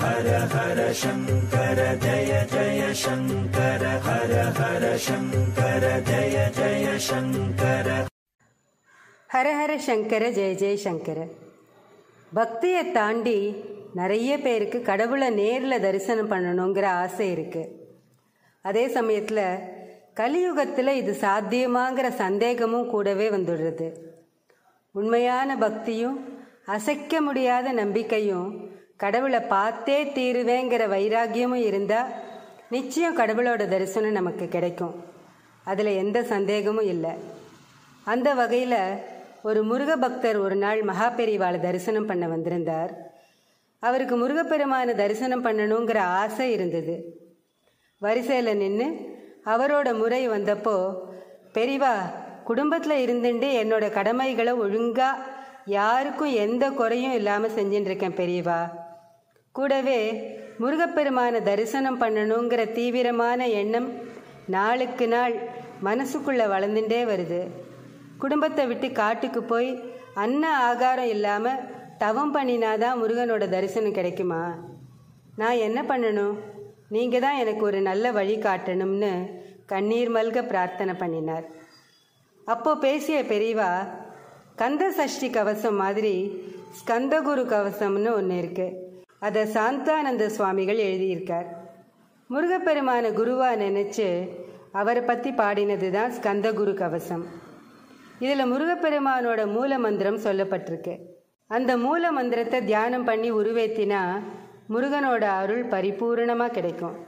ஹர ஹர சங்கர ஜய ஜய சங்கர ஹர ஹர சங்கர ஜய ஜய சங்கர ஹரஹர சங்கர ஜெய ஜெய சங்கர பக்தியை தாண்டி நிறைய பேருக்கு கடவுளை நேரில் தரிசனம் பண்ணணுங்கிற ஆசை இருக்குது அதே சமயத்தில் கலியுகத்தில் இது சாத்தியமாங்கிற சந்தேகமும் கூடவே வந்துடுறது உண்மையான பக்தியும் அசைக்க முடியாத நம்பிக்கையும் கடவுளை பார்த்தே தீருவேங்கிற வைராக்கியமும் இருந்தால் நிச்சயம் கடவுளோட தரிசனம் நமக்கு கிடைக்கும் அதில் எந்த சந்தேகமும் இல்லை அந்த வகையில் ஒரு முருக பக்தர் ஒரு நாள் மகாபெரிவாளை தரிசனம் பண்ண வந்திருந்தார் அவருக்கு முருகப்பெருமானை தரிசனம் பண்ணணுங்கிற ஆசை இருந்தது வரிசையில் நின்று அவரோட முறை வந்தப்போ பெரிவா குடும்பத்தில் இருந்துட்டு என்னோட கடமைகளை ஒழுங்காக யாருக்கும் எந்த குறையும் இல்லாமல் செஞ்சுட்டு இருக்கேன் பெரியவா கூடவே முருகப்பெருமானை தரிசனம் பண்ணணுங்கிற தீவிரமான எண்ணம் நாளுக்கு நாள் மனசுக்குள்ளே வளர்ந்துட்டே வருது குடும்பத்தை விட்டு காட்டுக்கு போய் அன்ன ஆகாரம் இல்லாமல் தவம் பண்ணினாதான் முருகனோட தரிசனம் கிடைக்குமா நான் என்ன பண்ணணும் நீங்கள் தான் எனக்கு ஒரு நல்ல வழி காட்டணும்னு கண்ணீர் மல்க பிரார்த்தனை பண்ணினார் அப்போ பேசிய பெரியவா கந்த சஷ்டி கவசம் மாதிரி ஸ்கந்தகுரு கவசம்னு ஒன்று இருக்கு அதை சாந்தானந்த சுவாமிகள் எழுதியிருக்கார் முருகப்பெருமான குருவா நினைச்சு அவரை பற்றி பாடினது தான் ஸ்கந்தகுரு கவசம் இதில் முருகப்பெருமானோட மூல மந்திரம் சொல்லப்பட்டிருக்கு அந்த மூல மந்திரத்தை தியானம் பண்ணி உருவேத்தினா முருகனோட அருள் பரிபூரணமாக கிடைக்கும்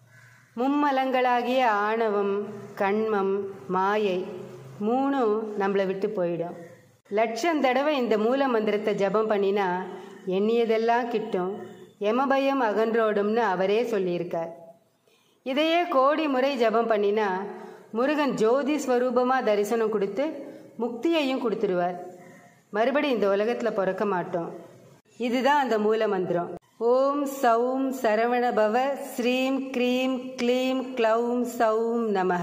மும்மலங்களாகிய ஆணவம் கண்மம் மாயை மூணும் நம்மளை விட்டு போயிடும் லட்சம் தடவை இந்த மூல மந்திரத்தை ஜபம் பண்ணினா எண்ணியதெல்லாம் கிட்டும் எமபயம் அகன்றோடும்னு அவரே சொல்லியிருக்கார் இதையே கோடி முறை ஜபம் பண்ணினா முருகன் ஜோதி ஸ்வரூபமாக தரிசனம் கொடுத்து முக்தியையும் கொடுத்துருவார் மறுபடி இந்த உலகத்தில் பிறக்க மாட்டோம் இதுதான் அந்த மூல மந்திரம் ஓம் சௌம் சரவண பவ ஸ்ரீம் க்ரீம் க்ளீம் க்ளௌம் சௌம் நமக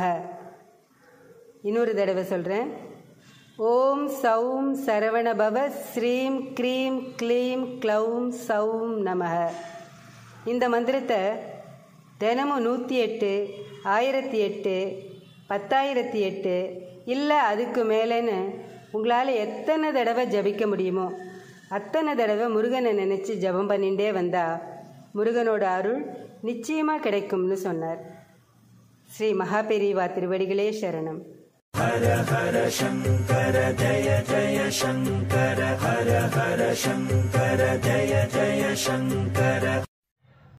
இன்னொரு தடவை சொல்கிறேன் ஓம் சௌம் சரவண பவ ஸ்ரீம் க்ரீம் க்ளீம் க்ளௌம் சௌம் நமக இந்த மந்திரத்தை தினமும் நூற்றி எட்டு ஆயிரத்தி எட்டு பத்தாயிரத்தி எட்டு இல்லை அதுக்கு மேலேன்னு உங்களால் எத்தனை தடவை ஜபிக்க முடியுமோ அத்தனை தடவை முருகனை நினச்சி ஜபம் பண்ணிகிட்டே வந்தா முருகனோட அருள் நிச்சயமாக கிடைக்கும்னு சொன்னார் ஸ்ரீ மகாபெரிவா திருவடிகளே சரணம் ஹர ஹர சங்கர ஜய ஜய சங்கர ஹர ஹர சங்கர ஜய ஜய சங்கர